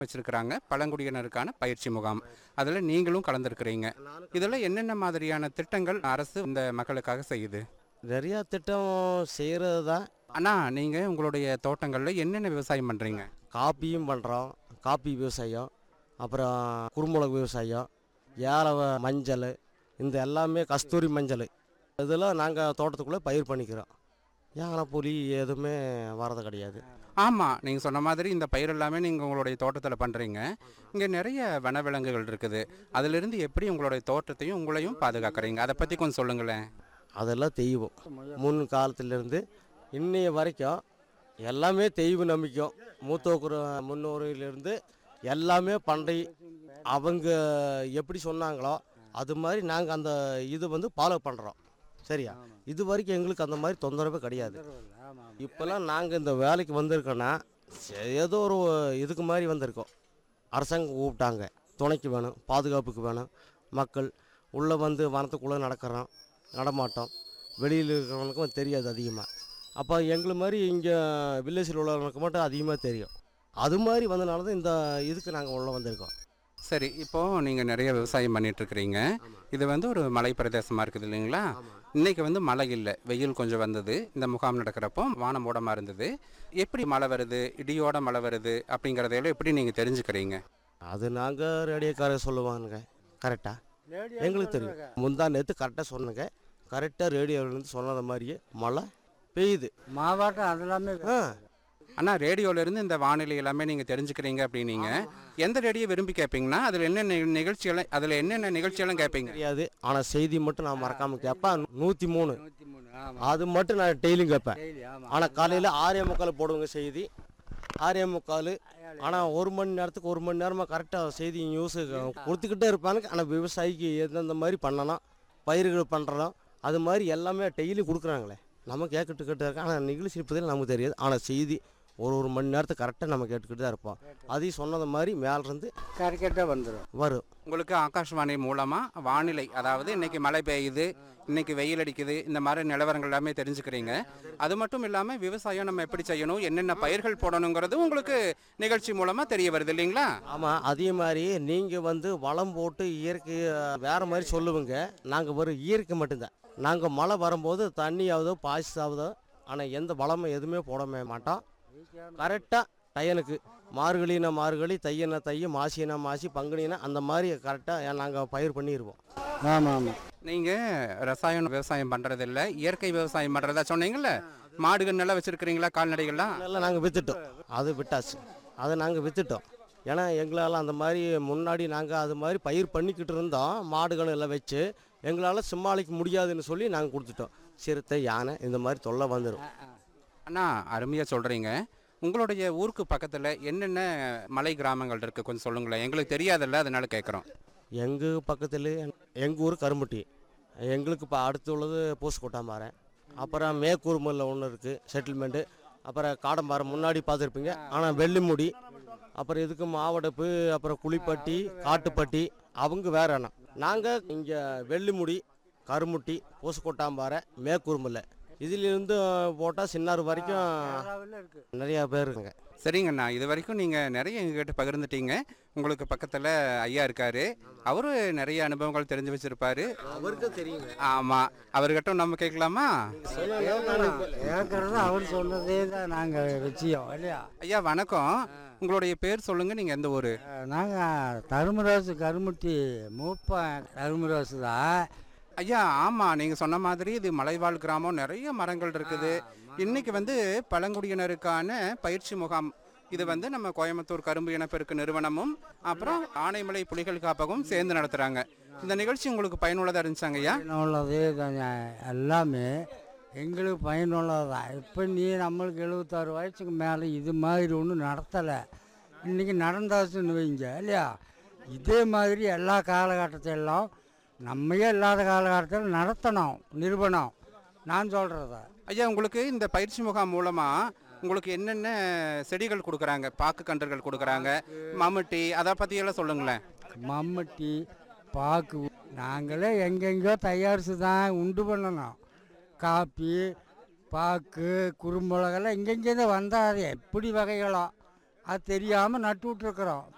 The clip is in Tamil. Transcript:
வச்சிருக்கிறாங்க பழங்குடியினருக்கான பயிற்சி முகாம் அதில் நீங்களும் கலந்துருக்கிறீங்க இதில் என்னென்ன மாதிரியான திட்டங்கள் அரசு இந்த மக்களுக்காக செய்யுது நிறையா திட்டம் செய்கிறது தான் அண்ணா நீங்கள் உங்களுடைய தோட்டங்களில் என்னென்ன விவசாயம் பண்ணுறீங்க காப்பியும் பண்ணுறோம் காப்பி விவசாயம் அப்புறம் குறுமிளகு விவசாயம் ஏலவ மஞ்சள் இந்த எல்லாமே கஸ்தூரி மஞ்சள் இதெல்லாம் நாங்கள் தோட்டத்துக்குள்ளே பயிர் பண்ணிக்கிறோம் யானை புலி எதுவுமே வரது கிடையாது ஆமாம் நீங்கள் சொன்ன மாதிரி இந்த பயிர் எல்லாமே நீங்கள் உங்களுடைய தோட்டத்தில் பண்ணுறீங்க இங்கே நிறைய வனவிலங்குகள் இருக்குது அதிலிருந்து எப்படி உங்களுடைய தோட்டத்தையும் உங்களையும் பாதுகாக்கிறீங்க அதை பற்றி கொஞ்சம் சொல்லுங்களேன் அதெல்லாம் தெய்வம் முன் காலத்திலேருந்து இன்னைய வரைக்கும் எல்லாமே தெய்வ நம்பிக்கையும் மூத்தோக்குற முன்னோரிலிருந்து எல்லாமே பண்டை அவங்க எப்படி சொன்னாங்களோ அது மாதிரி நாங்கள் அந்த இது வந்து ஃபாலோ பண்ணுறோம் சரியா இது வரைக்கும் எங்களுக்கு அந்த மாதிரி தொந்தரவே கிடையாது இப்போல்லாம் நாங்கள் இந்த வேலைக்கு வந்திருக்கோன்னா சே- ஏதோ ஒரு இதுக்கு மாதிரி வந்திருக்கோம் அரசாங்கம் கூப்பிட்டாங்க துணைக்கு வேணும் பாதுகாப்புக்கு வேணும் மக்கள் உள்ளே வந்து வனத்துக்குள்ளே நடக்கிறோம் நடமாட்டோம் வெளியில் இருக்கிறவங்களுக்கும் தெரியாது அதிகமாக அப்போ எங்களை மாதிரி இங்கே வில்லேஜில் உள்ளவங்களுக்கு மட்டும் அதிகமாக தெரியும் அது மாதிரி வந்தனால தான் இந்த இதுக்கு நாங்கள் உள்ளே வந்திருக்கோம் சரி இப்போது நீங்கள் நிறைய விவசாயம் பண்ணிட்டு இருக்கிறீங்க இது வந்து ஒரு மலை பிரதேசமாக இருக்குது இல்லைங்களா இன்னைக்கு வந்து மழை இல்லை வெயில் கொஞ்சம் வந்தது இந்த முகாம் நடக்கிறப்போ வானம் மூடமாக இருந்தது எப்படி மழை வருது இடியோட மழை வருது அப்படிங்கிறதையெல்லாம் எப்படி நீங்கள் தெரிஞ்சுக்கிறீங்க அது நாங்கள் ரேடியோக்காரர் சொல்லுவானுங்க கரெக்டாக எங்களுக்கு தெரியும் முந்தா நேற்று கரெக்டாக சொன்னங்க கரெக்டாக ரேடியோவிலேருந்து சொன்னது மாதிரியே மழை பெய்யுது மாவட்டம் அதெல்லாமே ஆ அண்ணா ரேடியோலேருந்து இந்த வானிலை எல்லாமே நீங்கள் தெரிஞ்சுக்கிறீங்க அப்படின்னீங்க எந்த ரேடியோ விரும்பி கேட்பீங்கன்னா அதில் என்னென்ன நிகழ்ச்சியெல்லாம் அதில் என்னென்ன நிகழ்ச்சியெல்லாம் கேட்பீங்க தெரியாது ஆனால் செய்தி மட்டும் நான் மறக்காமல் கேட்பேன் நூற்றி மூணு நூற்றி மூணு ஆமாம் அது மட்டும் நான் டெய்லியும் கேட்பேன் டெய்லி ஆமாம் ஆனால் காலையில் ஆறே முக்கால் போடுவாங்க செய்தி ஆறே முக்கால் ஆனால் ஒரு மணி நேரத்துக்கு ஒரு மணி நேரமாக கரெக்டாக செய்தி நியூஸு கொடுத்துக்கிட்டே இருப்பானுங்க ஆனால் விவசாயிக்கு எந்தெந்த மாதிரி பண்ணணும் பயிர்கள் பண்ணுறோம் அது மாதிரி எல்லாமே டெய்லி கொடுக்குறாங்களே நம்ம கேட்டுக்கிட்டு இருக்கோம் ஆனால் நிகழ்ச்சி இருப்பதில் நமக்கு தெரியாது ஆனால் செய்தி ஒரு ஒரு மணி நேரத்துக்கு கரெக்டாக நம்ம கேட்டுக்கிட்டு தான் இருப்போம் அதையும் சொன்னது மாதிரி மேலேருந்து கரெக்டாக வந்துடும் வரும் உங்களுக்கு ஆகாஷ்வாணி மூலமாக வானிலை அதாவது இன்னைக்கு மழை பெய்யுது இன்னைக்கு வெயில் அடிக்குது இந்த மாதிரி நிலவரங்கள் எல்லாமே தெரிஞ்சுக்கிறீங்க அது மட்டும் இல்லாமல் விவசாயம் நம்ம எப்படி செய்யணும் என்னென்ன பயிர்கள் போடணுங்கிறது உங்களுக்கு நிகழ்ச்சி மூலமாக தெரிய வருது இல்லைங்களா ஆமாம் அதே மாதிரி நீங்கள் வந்து வளம் போட்டு இயற்கை வேறு மாதிரி சொல்லுவீங்க நாங்கள் வெறும் இயற்கை மட்டும்தான் நாங்கள் மழை வரும்போது தண்ணியாவதோ பாய்ச்சாவதோ ஆனால் எந்த வளமும் எதுவுமே போடவே மாட்டோம் கரெக்டாக டயனுக்கு மார்கழினா மார்கழி தையனா தைய மாசினா மாசி பங்குனினா அந்த மாதிரி கரெக்டாக நாங்கள் பயிர் பண்ணிடுவோம் ஆமாம் ஆமாம் நீங்கள் ரசாயன விவசாயம் பண்ணுறதில்ல இயற்கை விவசாயம் பண்ணுறதா சொன்னீங்கல்ல மாடுகள் நல்லா வச்சுருக்கிறீங்களா கால்நடைகள்லாம் அதெல்லாம் நாங்கள் விற்றுட்டோம் அது விட்டாச்சு அதை நாங்கள் விற்றுட்டோம் ஏன்னா எங்களால் அந்த மாதிரி முன்னாடி நாங்கள் அது மாதிரி பயிர் பண்ணிக்கிட்டு இருந்தோம் மாடுகள் எல்லாம் வச்சு எங்களால் சமாளிக்க முடியாதுன்னு சொல்லி நாங்கள் கொடுத்துட்டோம் சிறுத்தை யானை இந்த மாதிரி தொல்லை வந்துடும் அண்ணா அருமையாக சொல்கிறீங்க உங்களுடைய ஊருக்கு பக்கத்தில் என்னென்ன மலை கிராமங்கள் இருக்குது கொஞ்சம் சொல்லுங்களேன் எங்களுக்கு தெரியாதுல்ல அதனால கேட்குறோம் எங்கள் பக்கத்தில் எங்கள் ஊர் கரும்பட்டி எங்களுக்கு இப்போ அடுத்து உள்ளது பூசக்கோட்டாம்பாறை அப்புறம் மேக்கூர்மல்ல ஒன்று இருக்குது செட்டில்மெண்ட்டு அப்புறம் காடம்பாறை முன்னாடி பார்த்துருப்பீங்க ஆனால் வெள்ளிமுடி அப்புறம் இதுக்கு மாவடப்பு அப்புறம் குளிப்பட்டி காட்டுப்பட்டி அவங்க வேற அண்ணா நாங்கள் இங்கே வெள்ளிமுடி கருமுட்டி பூசக்கோட்டாம்பாறை மேக்கூர்மல்ல இதிலிருந்து போட்டால் சின்னாறு வரைக்கும் இருக்குது நிறையா பேர் இருக்குங்க சரிங்கண்ணா இது வரைக்கும் நீங்கள் நிறைய எங்ககிட்ட பகிர்ந்துட்டீங்க உங்களுக்கு பக்கத்தில் ஐயா இருக்காரு அவரு நிறைய அனுபவங்கள் தெரிஞ்சு வச்சிருப்பாரு அவருக்கு தெரியுங்க ஆமாம் அவர்கிட்ட நம்ம கேட்கலாமா கேட்கறது அவர் சொன்னதே தான் நாங்கள் வச்சியோம் இல்லையா ஐயா வணக்கம் உங்களுடைய பேர் சொல்லுங்க நீங்கள் எந்த ஊர் நாங்கள் தருமராசு கருமுட்டி மூப்பன் தருமராசு தான் ஐயா ஆமாம் நீங்கள் சொன்ன மாதிரி இது மலைவாழ் கிராமம் நிறைய மரங்கள் இருக்குது இன்னைக்கு வந்து பழங்குடியினருக்கான பயிற்சி முகாம் இது வந்து நம்ம கோயம்புத்தூர் கரும்பு இனப்பெருக்கு நிறுவனமும் அப்புறம் ஆனைமலை புலிகள் காப்பகம் சேர்ந்து நடத்துகிறாங்க இந்த நிகழ்ச்சி உங்களுக்கு பயனுள்ளதாக இருந்துச்சாங்க ஐயா பயனுள்ளதே தான் எல்லாமே எங்களுக்கு பயனுள்ளது தான் இப்போ நீ நம்மளுக்கு எழுபத்தாறு வயசுக்கு மேலே இது மாதிரி ஒன்றும் நடத்தலை இன்றைக்கி நடந்தாச்சுன்னு வைங்க இல்லையா இதே மாதிரி எல்லா காலகட்டத்திலும் நம்மையே இல்லாத காலகட்டத்தில் நடத்தணும் நிறுவனம் நான் சொல்கிறத ஐயா உங்களுக்கு இந்த பயிற்சி முகாம் மூலமாக உங்களுக்கு என்னென்ன செடிகள் கொடுக்குறாங்க பாக்கு கன்றுகள் கொடுக்குறாங்க மம்முட்டி அதை பற்றியெல்லாம் சொல்லுங்களேன் மம்மட்டி பாக்கு நாங்களே எங்கெங்கேயோ தயாரித்து தான் உண்டு பண்ணணும் காப்பி பாக்கு குறுமிளகெல்லாம் எங்கெங்கே தான் வந்தால் அது எப்படி வகைகளோ அது தெரியாமல் நட்டு விட்ருக்குறோம்